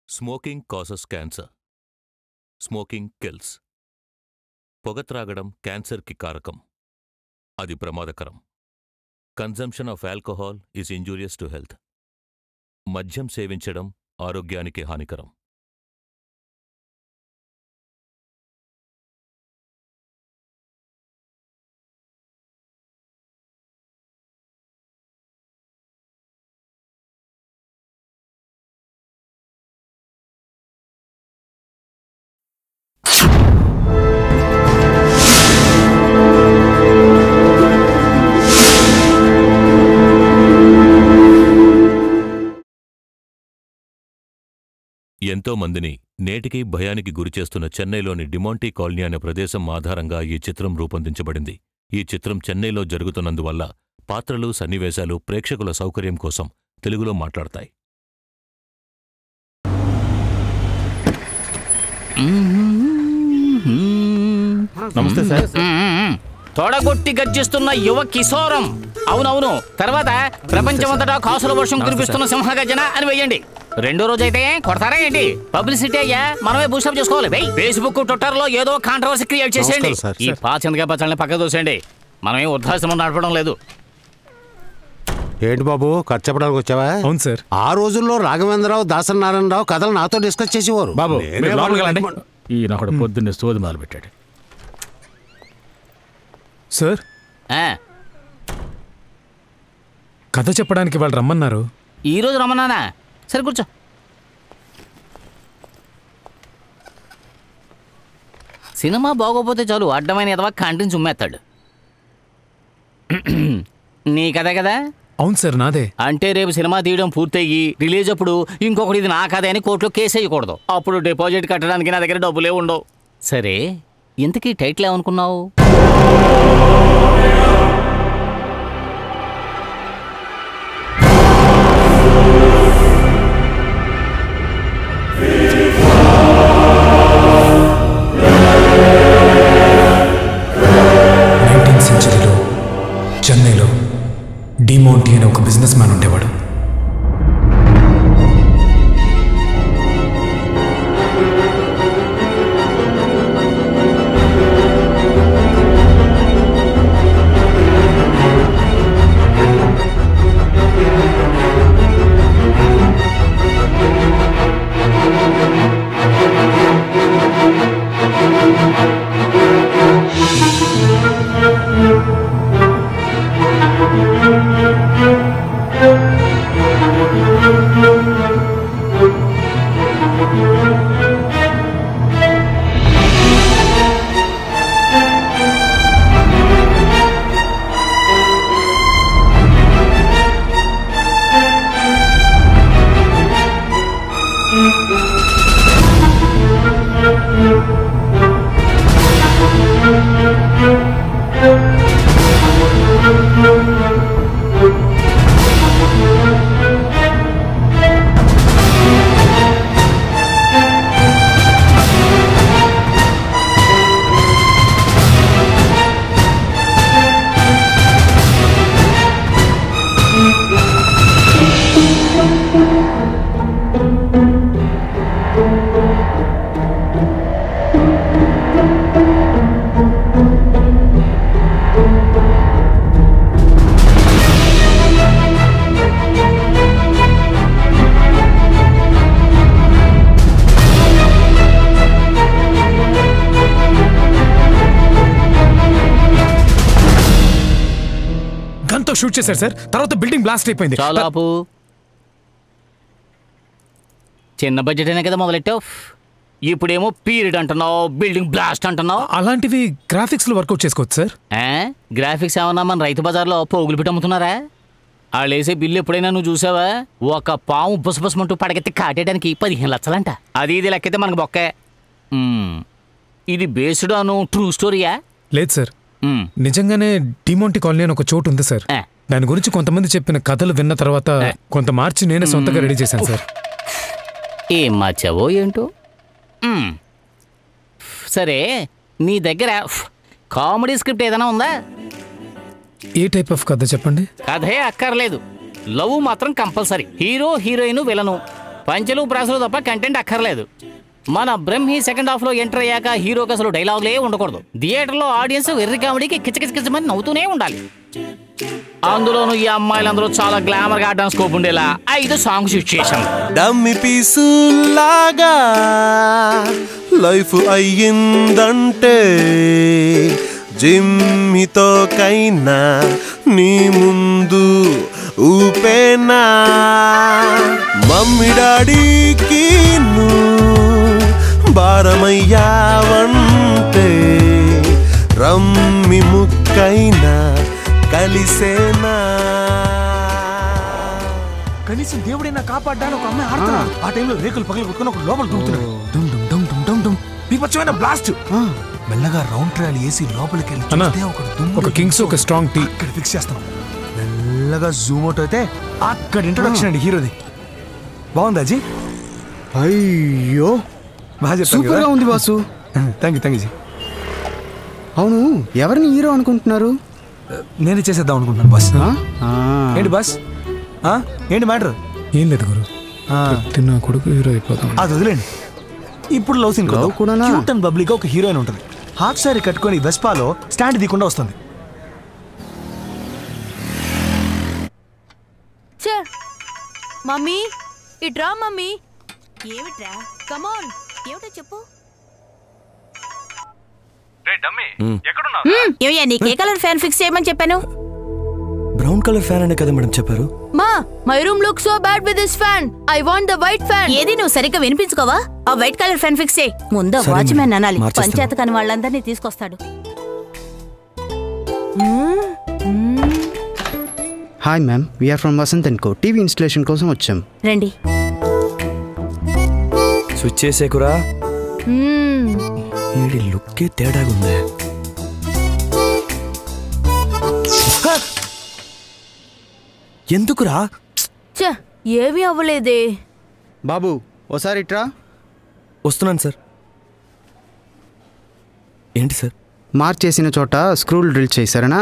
Smoking causes cancer smoking kills పొగ త్రాగడం క్యాన్సర్కి కారకం అది ప్రమాదకరం consumption of alcohol is injurious to health మద్యం సేవించడం ఆరోగ్యానికి హానికరం ఎంతో మందిని నేటికీ భయానికి గురిచేస్తున్న చెన్నైలోని డిమాంటీ కాలనీ అనే ప్రదేశం ఆధారంగా ఈ చిత్రం రూపొందించబడింది ఈ చిత్రం చెన్నైలో జరుగుతున్నందువల్ల పాత్రలు సన్నివేశాలు ప్రేక్షకుల సౌకర్యం కోసం తెలుగులో మాట్లాడతాయి నమస్తే సార్ మ్మ్. తొడగొట్టి గర్జిస్తున్న యువ కిశోరం అవునవును తర్వాత ప్రపంచమంతటా కాసుల వర్షం కురిపిస్తున్న సింహగర్జన అని వెయ్యండి రెండో రోజు అయితే కొడతారా ఏంటి పబ్లిసిటీ అయ్యా మనమే బూస్టప్ చేసుకోవాలి వెయ్ ఫేస్బుక్ ట్విట్టర్ లో ఏదో కాంట్రవర్సీ క్రియేట్ చేసేయండి నమస్కారం, సార్. ఈ పాచిందగా పచ్చళ్ళని పక్క దోసేయండి మనమేం వృద్ధాశ్రమం నడపడం లేదు ఏంటి బాబు కథ చెప్పడానికి వచ్చావా అవును సార్ ఆ రోజుల్లో రాఘవేంద్రరావు దాసరి నారాయణరావు కథలు నాతో డిస్కస్ చేసేవారు బాబు నేనే మీరు లోపలికి వాళ్ళని వెళ్ళండి ఈయన ఒకడు పొద్దున్నే సోది మొదలు పెట్టాడు సార్ ఆ, కథ చెప్పడానికి వాళ్ళు రమ్మన్నారు ఈ రోజు రమ్మన్నానా సరే కూర్చో సినిమా బాగోపోతే చాలు అడ్డమైన ఎదవా కంటిని చుమ్మేస్తాడు నీ కథే కదా అవును సార్ నాదే అంటే రేపు సినిమా తీయడం పూర్తయ్యి రిలీజ్ అప్పుడు ఇంకొకటి ఇది నా కథే అని కోర్టులో కేసు వేయకూడదు అప్పుడు డిపాజిట్ కట్టడానికి నా దగ్గర డబ్బులే ఉండవు సరే ఇంతకీ టైటిల్ ఏమనుకున్నావు నైన్టీన్త్ సెంచరీలో చెన్నైలో డిమోంటీ అనే ఒక బిజినెస్ మ్యాన్ ఉండేవాడు గన్తో షూట్ చేశారు సార్ తర్వాత బిల్డింగ్ బ్లాస్ట్ అయిపోయింది చాలా ఆపు చిన్న బడ్జెట్ అనే కదా మొదలెట్టావు ఇప్పుడేమో పీరియడ్ అంటున్నావు బిల్డింగ్ బ్లాస్ట్ అంటున్నావు అలాంటివి గ్రాఫిక్స్ లో వర్కౌట్ చేసుకోవచ్చు సార్ ఆ? గ్రాఫిక్స్ ఏమన్నా మన రైతు బజార్లో పోగులు పెట్టి అమ్ముతున్నారా వాళ్ళు వేసే బిల్లు ఎప్పుడైనా నువ్వు చూసావా ఒక పాము బుసబుసమంటూ పడగెత్తి కాటేయడానికి పదిహేను లక్షలంట అది ఇది లెక్కైతే మనకు బొక్కే మ్మ్. ఇది బేస్డ్ అను ట్రూ స్టోరీయా లేదు సార్ మ్మ్. నిజంగానే డిమోంటి కాలనీ అని ఒక చోటు ఉంది సార్ ఆ. దాని గురించి కొంతమంది చెప్పిన కథలు విన్న తర్వాత కొంత మార్చి నేనే సొంతంగా రెడీ చేశాను సార్ ఏం మార్చావో ఏంటో మ్మ్. సరే నీ దగ్గర కామెడీ స్క్రిప్ట్ ఏదైనా ఉందా ఏ టైప్ ఆఫ్ కథ చెప్పండి కథే అక్కర్లేదు లవ్ మాత్రం కంపల్సరీ హీరో హీరోయిన్ విలను పంచెలు ప్రాసలు తప్ప కంటెంట్ అక్కర్లేదు మన బ్రహ్మి సెకండ్ హాఫ్ లో ఎంటర్ అయ్యాక హీరోకి అసలు డైలాగులే ఉండకూడదు థియేటర్ లో ఆడియన్స్ వెర్రి కామెడీకి కిచకిచకిచమని నవ్వుతూనే ఉండాలి అందులోనూ ఈ అమ్మాయిలందరూ చాలా గ్లామర్ గా ఆడడానికి స్కోప్ ఉండేలా ఐదు సాంగ్స్ యూజ్ చేశాం డమ్మి పీసులాగా లైఫ్ అయ్యిందంటే జిమ్మితో కైనా నీ ముందు ఊపేనా మమ్మీ డాడీకి భారమయ్యావంటే రమ్మి ముక్కైనా కలిసేనా కనీసం దేవుడైనా కాపాడ్డాను ఒక అమ్మాయి ఆడుతున్నాడు ఆ టైంలో రేకులు పగలు కొట్టుకుని ఒక లోపల దూకుతున్నాడు డుమ్ డుమ్ డుమ్ డుమ్ డుమ్ డుమ్ బీభత్సమైన బ్లాస్ట్ మెల్లగా రౌండ్ ట్రయల్ వేసి లోపలికి వెళ్ళి అన్నా, చూస్తే ఒకడు దుమ్ములో ఒక కింగ్స్ ఒక స్ట్రాంగ్ టీ ఇక్కడ ఫిక్స్ చేస్తున్నాం మెల్లగా జూమ్ అవుట్ అయితే అక్కడ ఇంట్రొడక్షన్ అండి హీరోది బాగుందా జీ అయ్యో బాగా చెప్పాను సూపర్ గా ఉంది boss thank you thank you ji అవును ఎవరిని హీరో అనుకుంటున్నారు నేనే చేసేద్దాం అనుకుంటున్నాను బస్ ఆ? ఆ. ఏంటి బస్ ఆ? ఏంటి మ్యాటర్ ఏం లేదు గురు తిన్న కొడుకు హీరో అయిపోతాం అది వదిలేండి ఇప్పుడు లవ్ సీన్ Love కూడానా? క్యూట్ అండ్ బబ్లీగా ఒక హీరోయిన్ ఉంటుంది హాఫ్ సారీ కట్టుకొని వెస్పాలో స్టాండ్ దికుండా వస్తుంది ఛే! మమ్మీ ఇట్రా మమ్మీ ఏమిట్రా కమాన్ ఏమిటో చెప్పు ఏమయ్యా నీకే కలర్ ఫ్యాన్ ఫిక్స్ చేయమని చెప్పాను బ్రౌన్ కలర్ ఫ్యాన్ అనే కదా మేడం చెప్పారు మా my room look so bad with this fan I want the white fan ఏది నువ్వు సరిగ్గా వినిపించుకోవా ఆ వైట్ కలర్ ఫ్యాన్ ఫిక్స్ చేయి ముందు సరే వాచ్మెన్ మేడం, అనాలి మార్చేస్తాను. పంచాయత్ కాని వాళ్ళందరినీ తీసుకొస్తాడు hi ma'am we're from Vasant and co TV installation కోసం వచ్చాం రండి స్విచ్ చేసేకురా మ్మ్. వీడి లుక్కే తేడాగా ఉందే ఎందుకురా ఛే ఏమీ అవ్వలేదే బాబు ఓసారి ఇట్రా వస్తున్నాను సార్ ఏంటి సార్ మార్క్ చేసిన చోట స్క్రూలు డ్రిల్ చేయి సరేనా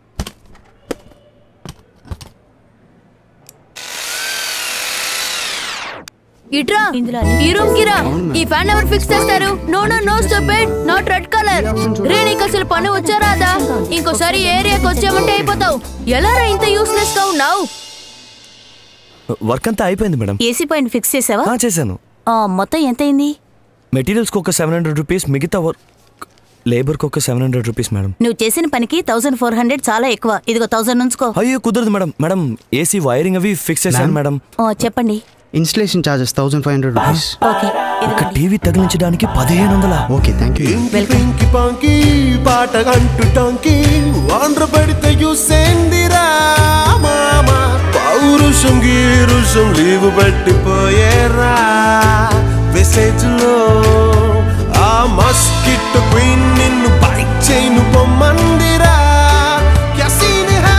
ఇట్రా ఈ రూమ్ కి రా ఈ ఫ్యాన్ ఎవరు ఫిక్స్ చేస్తారు no no no stop it not red colour రే నీకు అసలు పని వచ్చా రాదా ఇంకోసారి ఏరియాకి వచ్చామంటే అయిపోతావు ఎలా రా ఇంత యూస్లెస్ గా ఉన్నావు వర్క్ అంతా అయిపోయింది మేడం ఏసీ పాయింట్ ఫిక్స్ చేసావా ఆ, చేశాను ఆ, మొత్తం ఎంత అయింది మెటీరియల్స్కి ఒక సెవెన్ హండ్రెడ్ రూపీస్ మిగతా వర్క్ లేబర్కి ఒక సెవెన్ హండ్రెడ్ రూపీస్ మేడం నువ్వు చేసిన పనికి థౌసండ్ ఫోర్ హండ్రెడ్ చాలా ఎక్కువ ఇదిగో థౌసండ్ ఉంచుకో అయ్యో కుదరదు మేడం మేడం ఏసీ వైరింగ్ అవి ఫిక్స్ చేశాను మేడం ఆ, చెప్పండి installation charges thousand five hundred rupees okay ఒక ఇదిగోండి. టీవీ తగిలించడానికి పదిహేను వందల ఓకే థ్యాంక్ యూ వెల్కమ్ పింకి పాంకి పాట అంటు టాంకి ఆంధ్ర పడితే యూసేందిరా మామ పౌరుషం గీరుషం లీవు పట్టిపోయేరా మెసేజ్ లో ఆ మస్కిట్ క్వీన్ నిన్ను బైక్ చైను పొమ్మందిరా క్యాసీని హై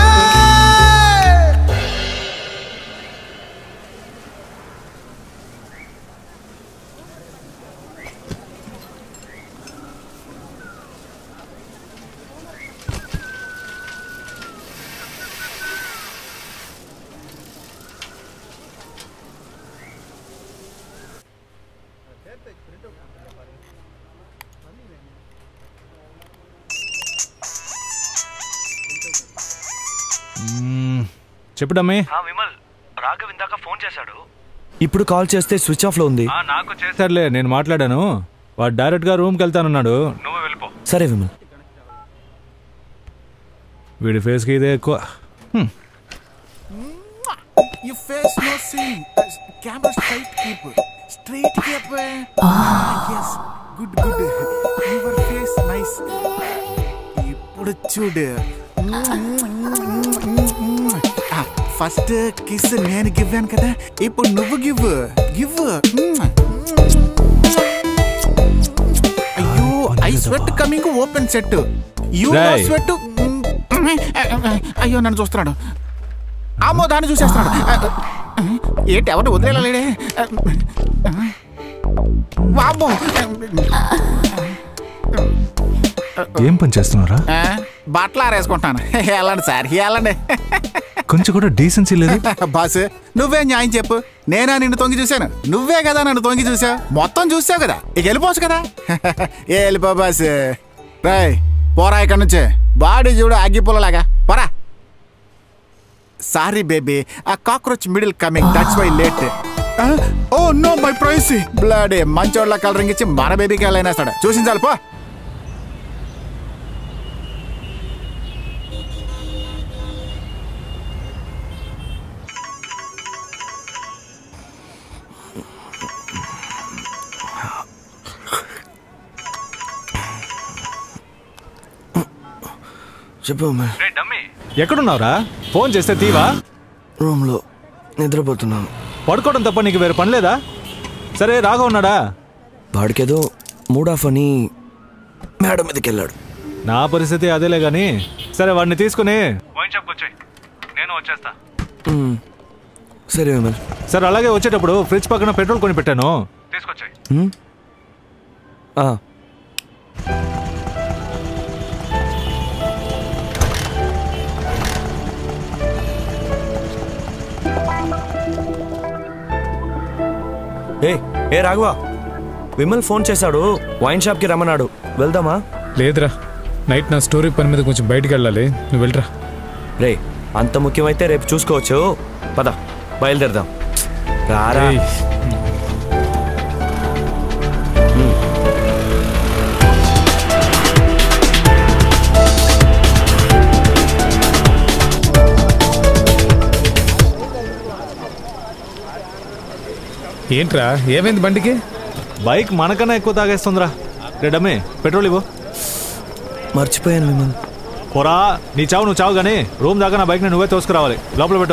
చెప్పు డమ్మి విమల్ రాఘవ్ ఇందాక ఫోన్ చేశాడు ఇప్పుడు కాల్ చేస్తే స్విచ్ ఆఫ్ లో ఉంది నాకు చేసి సర్లే నేను మాట్లాడాను వాడు డైరెక్ట్గా రూమ్కి వెళ్తానన్నాడు నువ్వు వెళ్ళిపో సరే విమల్ వీడి ఫేస్కి ఇదే ఎక్కువ You face no scene. Camera straight keep. Straight keep. yes. Good, good. Your face nice. ఇప్పుడు చూడు ఫస్ట్ కిస్ నేను గివ్వాను కదా ఇప్పుడు నువ్వు గివ్ గివ్ అయ్యో I sweat coming open set you Right. Sweat అయ్యో నన్ను చూస్తున్నాడు అమ్మో దాన్ని చూసేస్తున్నాడు ఏంటి ఎవరిని వదిలేలేడే వామ్మో ఏం పని చేస్తున్నారా బట్టలు ఆరేసుకుంటాను వెళ్ళండి సార్ వెళ్ళండి కొంచెం కూడా డీసెన్సీ లేదు బాస్ నువ్వే న్యాయం చెప్పు నేనా నిన్ను తొంగి చూశాను నువ్వే కదా నన్ను తొంగి చూసావు మొత్తం చూసావు కదా ఇక వెళ్ళిపోవచ్చు కదా ఏ వెళ్ళిపో బాస్ రాయ్ పోరా ఇక్కడ నుంచే బాడీ చూడు అగ్గిపుల్లలాగా పోరా సారీ బేబీ ఆ cockroach middle coming that's why late oh no my price blood మంచోళ్ళ కలరింగ్ ఇచ్చి మన బేబీకి వెళ్ళైనాస్తాడు చూసించాలి పో చెప్పు ఉమేష్ ఎక్కడున్నావురా ఫోన్ చేస్తే తీవా రూమ్లో నిద్రపోతున్నాను పడుకోవడం తప్ప నీకు వేరే పని లేదా సరే రాఘవ ఉన్నాడా వాడికేదో మూడ్ ఆఫ్ అని మేడం మీదకి వెళ్ళాడు నా పరిస్థితి అదేలే గాని సరే వాడిని తీసుకుని వైన్ షాప్కి వచ్చాయి నేను వచ్చేస్తా మ్మ్. సరే విమల్ సరే అలాగే వచ్చేటప్పుడు ఫ్రిడ్జ్ పక్కన పెట్రోల్ కొని పెట్టాను తీసుకొచ్చాయి మ్మ్? ఆ, ఏ ఏ రాఘవా విమల్ ఫోన్ చేశాడు వైన్ షాప్కి రమ్మన్నాడు వెళ్దామా లేదురా నైట్ నా స్టోరీ పని మీద కొంచెం బయటికి వెళ్ళాలి నువ్వు వెళ్ళరా రే అంత ముఖ్యమైతే రేపు చూసుకోవచ్చు పద బయలుదేరదాం రారా ఏయ్, ఏంట్రా ఏమైంది బండికి బైక్ మనకన్నా ఎక్కువ తాగేస్తుందిరా రెడమ్మే పెట్రోల్ ఇవ్వు మర్చిపోయాను విమల్ పోరా నీ చావు నువ్వు చావు కానీ రూమ్ దాకా నా బైక్ని నువ్వే తోసుకురావాలి లోపల పెట్టు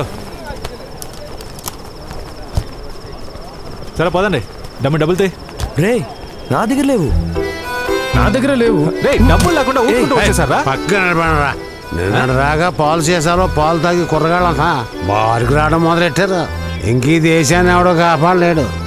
సరే పదండి డమ్మి డబ్బులు తీ రే నా దగ్గర లేవు నా దగ్గర లేవు రే డబ్బులు లేకుండా ఊరుకుంటూ వచ్చేసారా పక్కన నిలబడరా నిన్న రాగా పాలు చేశారో పాలు తాగి కుర్రగాళ్ళంతా బారికి రావడం మొదలెట్టారు ఇంక ఈ దేశాన్ని ఎవడో కాపాడలేడు